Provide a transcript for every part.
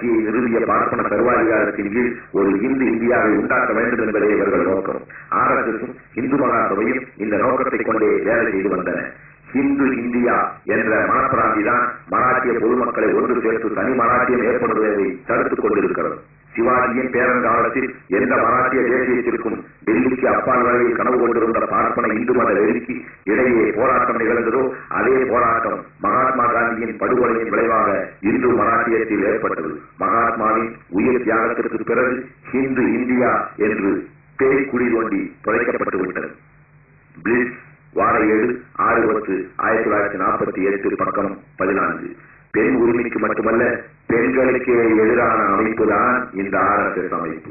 ஆட்சியை நிறுவிய பார்ப்பன சர்வாதிகாரத்தின் கீழ் ஒரு இந்து இந்தியாவை உண்டாக்க வேண்டும் என்பதே இவர்கள் நோக்கம் ஆர் எஸ் எஸும் இந்து மகாசபையும் இந்த நோக்கத்தை கொண்டே வேலை செய்து வந்தன இந்து இந்தியா என்ற மனப்பிராந்திதான் மராட்டிய பொதுமக்களை ஒன்று சேர்த்து தனி மராட்டியம் ஏற்படுவதை தடுத்துக் கொண்டிருக்கிறது சிவாஜியின் பேரங்காலத்தில் எந்த மராட்டிய தேசியத்திற்கும் டெல்லிக்கு அப்பால் வரையில் கனவு கொண்டிருந்த பார்ப்பன இந்து மத வெறிக்கு இடையே போராட்டம் நிகழ்ந்ததோ அதே போராட்டம் மகாத்மா காந்தியின் படுகொலையின் விளைவாக இந்து மராட்டியத்தில் ஏற்பட்டது மகாத்மாவின் உயிர் தியாகத்திற்கு பிறகு ஹிந்து இந்தியா என்று பேய் குடி தோண்டி தொலைக்கப்பட்டு விட்டது பிளிட்ஸ் வார ஏழு ஆறு பத்து ஆயிரத்தி தொள்ளாயிரத்தி நாற்பத்தி எட்டு பக்கம் பதினான்கு பெண் உரிமைக்கு மட்டுமல்ல பெண்களுக்கே எதிரான அமைப்பு தான் இந்த ஆர்எஸ்எஸ் அமைப்பு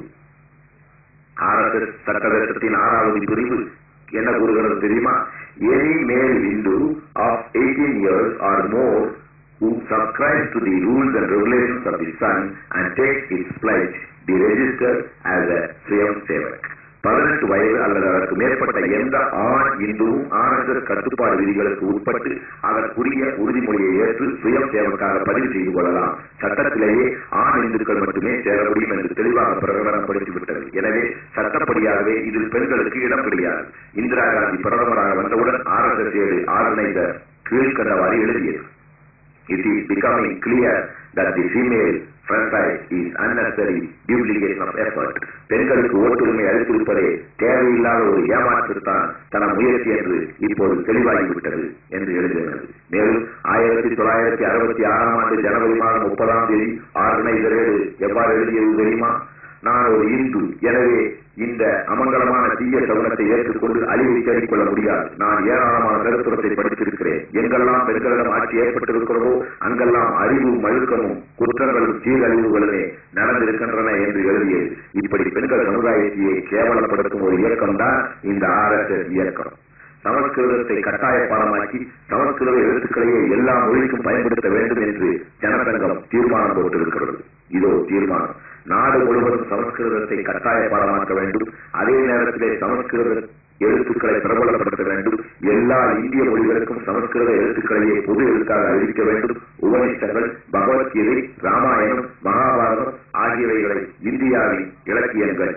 ஆர்எஸ்எஸ் சட்டத்திட்டத்தின் ஆறாவது பிரிவு என்ன கூறுகிறது தெரியுமா any male Hindu of eighteen years or more who subscribes to the rules and regulations of the sun and takes its pledge be registered as a சுயம் சேவக் பதினெட்டு வயது அல்லது அதற்கு மேற்பட்ட எந்த ஆண் இந்துவும் ஆர்எஸ்எஸ் கட்டுப்பாடு விதிகளுக்கு உட்பட்டு அதற்குரிய உறுதிமொழியை ஏற்று சுயம் சேவக்காக பதிவு செய்து கொள்ளலாம் சட்டத்திலேயே ஆண் இந்துக்கள் மட்டுமே சேர முடியும் என்று தெளிவாக பிரகடனப்படுத்திவிட்டது எனவே சட்டப்படியாகவே இதில் பெண்களுக்கு இடம் கிடையாது இந்திரா காந்தி பிரதமராக வந்தவுடன் ஆர்எஸ்எஸ் ஏழு ஆர்கனைசர் கீழ்கண்டவாறு எழுதியது it is becoming clear that the female franchise is unnecessary duplication of effort. பெண்களுக்கு ஓட்டுரிமை அளித்திருப்பதே தேவையில்லாத ஒரு ஏமாற்றுத்தான் தன முயற்சி என்று இப்போது தெளிவாகிவிட்டது என்று எழுதியுள்ளது மேலும் ஆயிரத்தி தொள்ளாயிரத்தி அறுபத்தி ஆறாம் ஆண்டு ஜனவரி மாதம் முப்பதாம் தேதி ஆர்கனைசரேடு எவ்வாறு எழுதியது தெரியுமா நான் ஒரு இந்து எனவே இந்த அமங்கலமான தீய சகுனத்தை ஏற்றுக்கொண்டு அழிவை தேடிக்கொள்ள முடியாது நான் ஏராளமான கருத்துரத்தை படித்திருக்கிறேன் எங்கெல்லாம் பெண்களிடம் ஆட்சி ஏற்பட்டிருக்கிறதோ அங்கெல்லாம் அறிவும் மழுக்கமும் குற்றங்களும் சீரழிவுகளுமே நடந்திருக்கின்றன என்று எழுதியது இப்படி பெண்கள் சமுதாயத்தையே கேவலப்படுத்தும் ஒரு இயக்கம் தான் இந்த ஆர் எஸ் எஸ் இயக்கம் சமஸ்கிருதத்தை கட்டாய பாடமாக்கி சமஸ்கிருத எழுத்துக்களையே எல்லா மொழிக்கும் பயன்படுத்த வேண்டும் என்று ஜனசங்கம் தீர்மானம் போட்டிருக்கிறது இதோ தீர்மானம் நாடு முழுவதும் சமஸ்கிருதத்தை கட்டாய பாடமாக்க வேண்டும் அதே நேரத்திலே சமஸ்கிருத எழுத்துக்களை பிரபலப்படுத்த வேண்டும் எல்லா இந்திய மொழிகளுக்கும் சமஸ்கிருத எழுத்துக்களையே பொது எழுத்தாக அறிவிக்க வேண்டும் உபனிஷங்கள் பகவத்கீதை ராமாயணம் மகாபாரதம் ஆகியவைகளை இந்தியாவின் இலக்கியங்கள்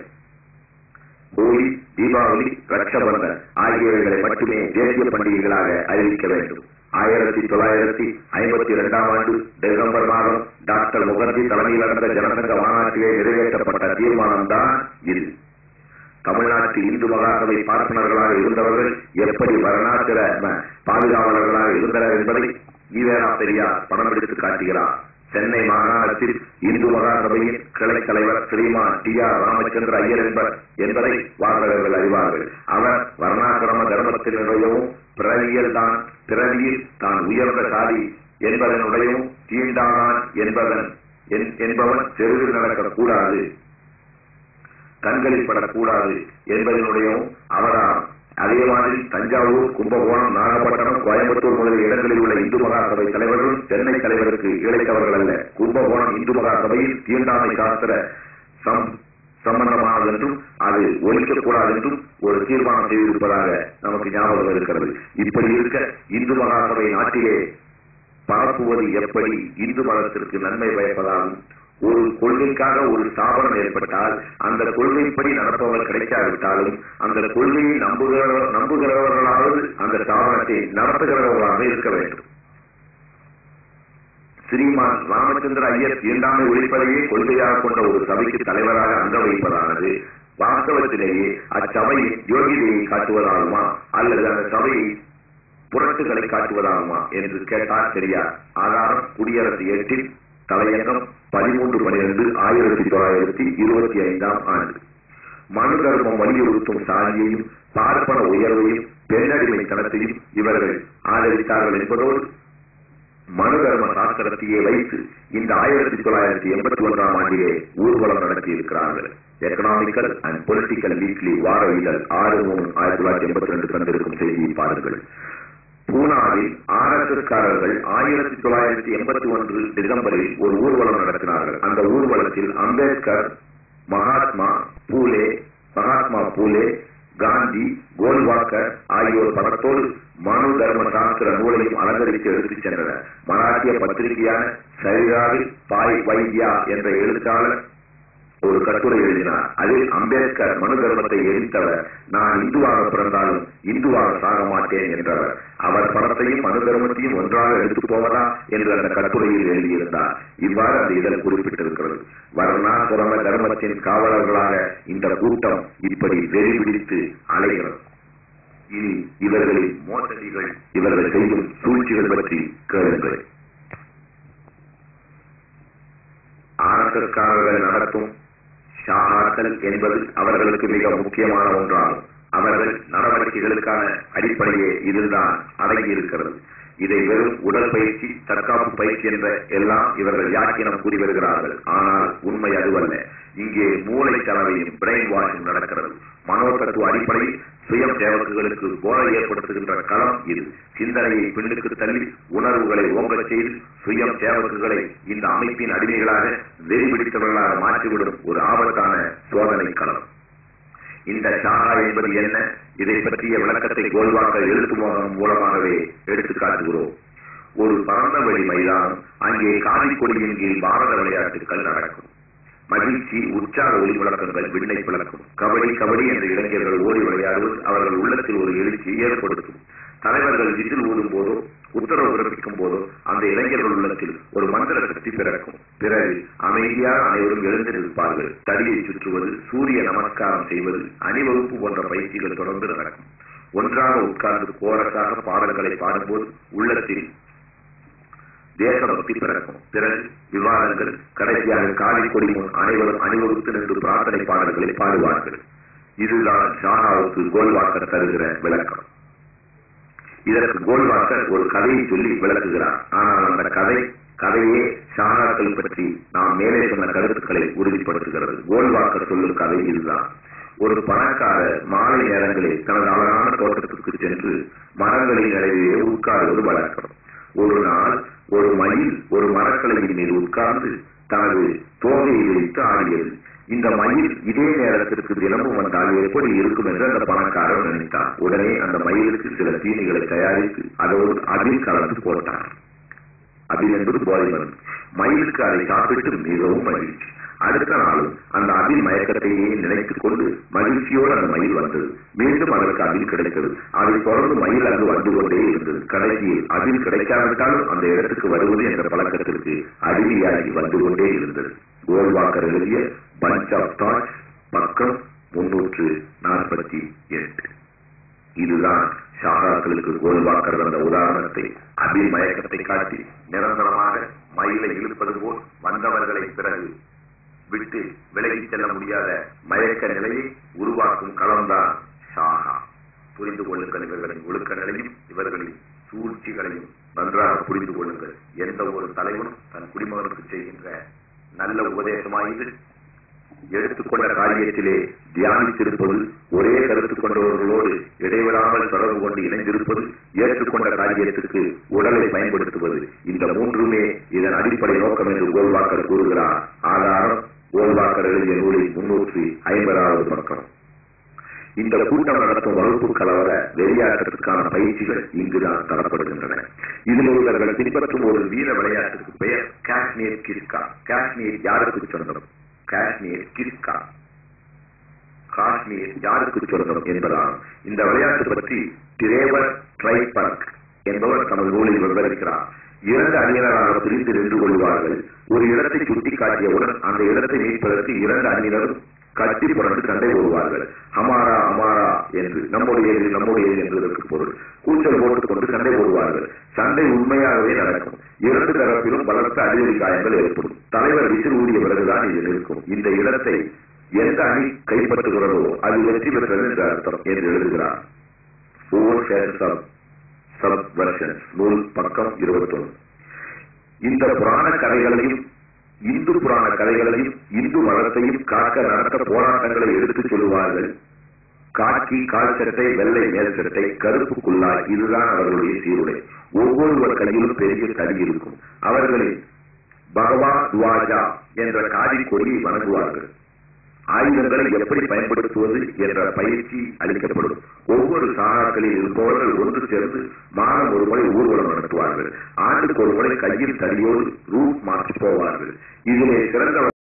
ஹோலி தீபாவளி ரக்ஷபந்தன் ஆகியவைகளை மட்டுமே தேசிய பண்டிகைகளாக அறிவிக்க வேண்டும் ஆயிரத்தி தொள்ளாயிரத்தி ஐம்பத்தி இரண்டாம் ஆண்டு டிசம்பர் மாதம் டாக்டர் முகர்ஜி தலைமையில் நடந்த ஜனசங்க மாநாட்டிலே நிறைவேற்றப்பட்ட தீர்மானம் தான் இது தமிழ்நாட்டில் இந்து மகாசபை பார்ப்பனர்களாக இருந்தவர்கள் எப்படி வரலாற்று பாதுகாவலர்களாக இருந்தனர் என்பதை ஈவேரா பெரியார் படம் எடுத்து காட்டுகிறார் சென்னை மாகாணத்தில் இந்து மகாசபையின் கிளை தலைவர் ஸ்ரீமான் டி ஆர் ராமச்சந்திர ஐயர் என்பர் என்பதை வாசகர்கள் அறிவார்கள் அவர் வர்ணாசிரம தர்மத்தினுடையவும் பிறவியில் தான் பிறவியில் தான் உயர்ந்த சாதி என்பதனுடையவும் தீண்டானான் என்பதன் என்பவன் தெருவில் நடக்கக்கூடாது கண்களில் படக்கூடாது என்பதனுடையவும் அவரால் அதே மாதிரி தஞ்சாவூர் கும்பகோணம் நாகப்பட்டினம் கோயம்புத்தூர் முதலிய இடங்களில் உள்ள இந்து மகாசபை தலைவர்களும் சென்னை தலைவருக்கு இழைத்தவர்கள் அல்ல கும்பகோணம் இந்து மகாசபையில் தீண்டாமை சாஸ்திர சம் சம்பந்தமானது என்றும் அது ஒழிக்கக்கூடாது என்றும் ஒரு தீர்மானம் செய்திருப்பதாக நமக்கு ஞாபகம் இருக்கிறது இப்படி இருக்க இந்து மகாசபை நாட்டிலே பரப்புவது எப்படி இந்து மதத்திற்கு நன்மை பயப்பதாகும் ஒரு கொள்கைக்காக ஒரு ஸ்தாபனம் ஏற்பட்டால் அந்த கொள்கைப்படி நடப்பவர் கிடைக்காவிட்டாலும் அந்த கொள்கையை நம்புகிற நம்புகிறவர்களாவது அந்த ஸ்தாபனத்தை நடத்துகிறவர்களாக இருக்க வேண்டும் ஸ்ரீமான் ராமச்சந்திர ஐயர் தீண்டாமை ஒழிப்பதையே கொள்கையாக கொண்ட ஒரு சபைக்கு தலைவராக அங்க வைப்பதானது வாஸ்தவத்திலேயே அச்சபையின் யோகிதையை காட்டுவதாகுமா அல்லது அந்த சபையை புரட்டுகளை காட்டுவதாகுமா என்று கேட்டால் தெரியாது ஆதாரம் குடியரசு எட்டில் தலையங்கம் பதிமூன்று பனிரெண்டு ஆயிரத்தி தொள்ளாயிரத்தி இருபத்தி ஐந்தாம் ஆண்டு மனு தர்மம் வலியுறுத்தும் சாதியையும் பார்ப்பன உயர்வையும் பெண்ணடிமைத்தனத்தையும் இவர்கள் ஆதரித்தார்கள் என்பதோடு மனு தர்ம சாஸ்திரத்தையே வைத்து இந்த ஆயிரத்தி தொள்ளாயிரத்தி எண்பத்தி ஒன்றாம் ஆண்டிலே ஊர்வலம் நடத்தி இருக்கிறார்கள் எக்கனாமிக்கல் அண்ட் பொலிட்டிக்கல் வீக்லி வார இதழ் ஆறு மூணு ஆயிரத்தி தொள்ளாயிரத்தி எண்பத்தி ரெண்டு தந்திருக்கும் செய்தியை பாருங்கள் பூனாவில் ஆர்எஸ்எஸ்காரர்கள் ஆயிரத்தி தொள்ளாயிரத்தி எண்பத்தி ஒன்று டிசம்பரில் ஒரு ஊர்வலம் நடத்தினார்கள் அந்த ஊர்வலத்தில் அம்பேத்கர் மகாத்மா பூலே மகாத்மா பூலே காந்தி கோல்வாக்கர் ஆகியோர் படத்தோடு மனு தர்ம சாஸ்திர நூலையும் அலங்கரித்து எடுத்துச் சென்றனர் மராட்டிய பத்திரிகையான சரிதாவி பாய் வைத்யா என்ற எழுத்தாளர் ஒரு கட்டுரை எழுதினார் அதில் அம்பேத்கர் மனு தர்மத்தை எரித்தவர் நான் இந்துவாக பிறந்தாலும் இந்துவாக சாக மாட்டேன் என்றவர் அவர் பணத்தையும் மனு தர்மத்தையும் ஒன்றாக எடுத்து போவதா என்று அந்த கட்டுரையில் எழுதியிருந்தார் இவ்வாறு அந்த இதழ் குறிப்பிட்டிருக்கிறது வர்ணாசிரம தர்மத்தின் காவலர்களாக இந்த கூட்டம் இப்படி வெறி பிடித்து அலைகிறது இனி இவர்களின் மோசடிகள் இவர்கள் செய்யும் சூழ்ச்சிகள் பற்றி கேளுங்கள் ஆர்எஸ்எஸ்காரர்கள் நடத்தும் ஷாஹாக்கள் என்பது அவர்களுக்கு மிக முக்கியமான ஒன்றாகும் அவர்கள் நடவடிக்கைகளுக்கான அடிப்படையே இதுதான் அடங்கி இருக்கிறது இதை வெறும் உடல் பயிற்சி தற்காப்பு பயிற்சி என்ற எல்லாம் இவர்கள் யாக்கினம் கூறி வருகிறார்கள் ஆனால் உண்மை அதுவல்ல இங்கே மூளை கலவையும் பிரெயின் வாஷும் நடக்கிறது மனோ தத்துவ அடிப்படையில் சுயம் சேவக்குகளுக்கு போதை ஏற்படுத்துகின்ற களம் இது சிந்தனையை பின்னுக்கு தள்ளி உணர்வுகளை ஓங்கச் செய்து சுயம் சேவக்குகளை இந்த அமைப்பின் அடிமைகளாக வெறி பிடித்தவர்களாக மாற்றிவிடும் ஒரு ஆபத்தான சோதனை களம் இந்த ஷாகா என்பது என்ன இதை பற்றிய விளக்கத்தை கோல்வாக்க எழுத்து மோகம் மூலமாகவே எடுத்து காட்டுகிறோம் ஒரு பரந்த வழி மைதானம் அங்கே காவி கொடியின் கீழ் பாரத விளையாட்டுகள் நடக்கும் மகிழ்ச்சி உற்சாக ஒளி விளக்கங்கள் விண்ணை விளக்கும் கபடி கபடி என்ற இளைஞர்கள் ஓடி விளையாடுவது அவர்கள் உள்ளத்தில் ஒரு எழுச்சியை ஏற்படுத்தும் தலைவர்கள் விசில் ஊதும் போதோ உத்தரவு பிறப்பிக்கும் போதோ அந்த இளைஞர்கள் உள்ளத்தில் ஒரு மந்திர சக்தி பிறக்கும் பிறகு அமைதியாக அனைவரும் எழுந்து நிற்பார்கள் தடியை சுற்றுவது சூரிய நமஸ்காரம் செய்வது அணிவகுப்பு போன்ற பயிற்சிகள் தொடர்ந்து நடக்கும் ஒன்றாக உட்கார்ந்து கோரசாக பாடல்களை பாடும்போது உள்ளத்தில் தேசபக்தி பிறக்கும் பிறகு விவாதங்கள் கடைசியாக காவி கொடி முன் அனைவரும் அணிவகுத்து நின்று பிரார்த்தனை பாடல்களை பாடுவார்கள் இதுதான் ஷாஹாவுக்கு கோல்வாக்கர் தருகிற விளக்கம் இதற்கு கோல்வாக்கர் ஒரு கதையை சொல்லி விளக்குகிறார் ஆனால் அந்த கதை கதையே ஷாஹாக்கள் பற்றி நாம் மேலே சொன்ன கருத்துக்களை உறுதிப்படுத்துகிறது கோல்வாக்கர் சொல்லும் கதை இதுதான் ஒரு பணக்காரர் மாலை நேரங்களில் தனது அழகான தோட்டத்திற்கு சென்று மரங்களின் நிலையிலே உட்காருவது வழக்கம் ஒரு நாள் ஒரு மயில் ஒரு மரக்கலையின் மீது உட்கார்ந்து தனது தோகையை விரித்து ஆடியது இந்த மயில் இதே நேரத்திற்கு தினமும் வந்தால் எப்படி இருக்கும் என்று அந்த பணக்காரர் நினைத்தார் உடனே அந்த மயிலுக்கு சில தீனிகளை தயாரித்து அதோடு அதில் கலந்து போட்டார் அதில் என்பது போதை மருந்து மயிலுக்கு அதை சாப்பிட்டு மிகவும் மகிழ்ச்சி அடுத்த நாளும் அந்த அபில் மயக்கத்தையே நினைத்துக் கொண்டு மகிழ்ச்சியோடு அந்த மயில் வந்தது மீண்டும் அதற்கு அபில் கிடைத்தது அதை தொடர்ந்து மயில் அங்கு வந்து கொண்டே இருந்தது கடைசியில் அபில் கிடைக்காவிட்டாலும் அந்த இடத்துக்கு வருவது என்ற பழக்கத்திற்கு அடிமையாகி வந்து கொண்டே இருந்தது கோல்வாக்கர் எழுதிய பஞ்ச் ஆஃப் தாட்ஸ் பக்கம் முன்னூற்று நாற்பத்தி எட்டு இதுதான் ஷாகாக்களுக்கு கோல்வாக்கர் வந்த உதாரணத்தை அபில் மயக்கத்தை காட்டி நிரந்தரமாக மயிலை இழுப்பது போல் வந்தவர்களை பிறகு விட்டு விலகிச் செல்ல முடியாத மயக்க நிலையை உருவாக்கும் களம்தான் ஷாகா புரிந்து கொள்ளுங்கள் இவர்களின் ஒழுக்க நிலையும் இவர்களின் சூழ்ச்சிகளையும் நன்றாக புரிந்து கொள்ளுங்கள் எந்த ஒரு தலைவனும் தன் குடிமகனுக்கு செய்கின்ற நல்ல உபதேசமாயிது எடுத்துக்கொண்ட காரியத்திலே தியானித்திருப்பது ஒரே கருத்து கொண்டவர்களோடு இடைவிடாமல் தொடர்பு கொண்டு இணைந்திருப்பது ஏற்றுக்கொண்ட காரியத்திற்கு உடலை பயன்படுத்துவது இந்த மூன்றுமே இதன் அடிப்படை நோக்கம் என்று கோல்வாக்கர் கூறுகிறார் ஆதாரம் கோல்வாக்கர் எழுதிய நூலில் முன்னூற்றி ஐம்பதாவது பக்கம் இந்த கூட்டம் நடத்தும் வகுப்பு கலவர வெளியாட்டத்திற்கான பயிற்சிகள் இங்குதான் தரப்படுகின்றன இதில் இவர்கள் பின்பற்றும் ஒரு வீர விளையாட்டுக்கு பெயர் காஷ்மீர் கிர்கா காஷ்மீர் யாருக்கு சொந்தம் காஷ்மீர் கிர்கா காஷ்மீர் யாருக்கு சொந்தம் என்பதால் இந்த விளையாட்டு பற்றி திரேவர் ட்ரைபர்க் என்பவர் தமது நூலில் விவரிக்கிறார் இரண்டு அணியினராக பிரிந்து நின்று கொள்வார்கள் ஒரு இடத்தை சுட்டிக்காட்டியவுடன் அந்த இடத்தை மீட்பதற்கு இரண்டு அணியினரும் கட்டி புரண்டு சண்டை போடுவார்கள் ஹமாரா அமாரா என்று நம்முடைய நம்முடைய என்பதற்கு பொருள் கூச்சல் போட்டுக் கொண்டு சண்டை போடுவார்கள் சண்டை உண்மையாகவே நடக்கும் இரண்டு தரப்பிலும் பலத்த அடிவடி காயங்கள் ஏற்படும் தலைவர் விசில் ஊதிய பிறகுதான் இது நிற்கும் இந்த இடத்தை எந்த அணி கைப்பற்றுகிறதோ அது வெற்றி பெற்றது என்று அர்த்தம் என்று எழுதுகிறார் நூல் பக்கம் இருபத்தொன்று இந்த புராண கதைகளையும் இந்து புராண கதைகளையும் இந்து மதத்தையும் காக்க நடத்த போராட்டங்களை எடுத்துச் சொல்லுவார்கள் காக்கி கால் சட்டை வெள்ளை மேல் சட்டை கருப்பு குல்லாய் இதுதான் அவர்களுடைய சீருடை ஒவ்வொருவர் கையிலும் பெரிய தடி இருக்கும் அவர்களில் பகவா துவாஜா என்ற காதி கொடியை வணங்குவார்கள் ஆயுதங்களை எப்படி பயன்படுத்துவது என்ற பயிற்சி அளிக்கப்படும் ஒவ்வொரு சாகாக்களில் இருப்பவர்கள் ஒன்று சேர்ந்து மாதம் ஒரு முறை ஊர்வலம் நடத்துவார்கள் ஆண்டுக்கு ஒரு முறை கையில் தடியோடு ரூட் மார்ச் போவார்கள் இதிலே சிறந்த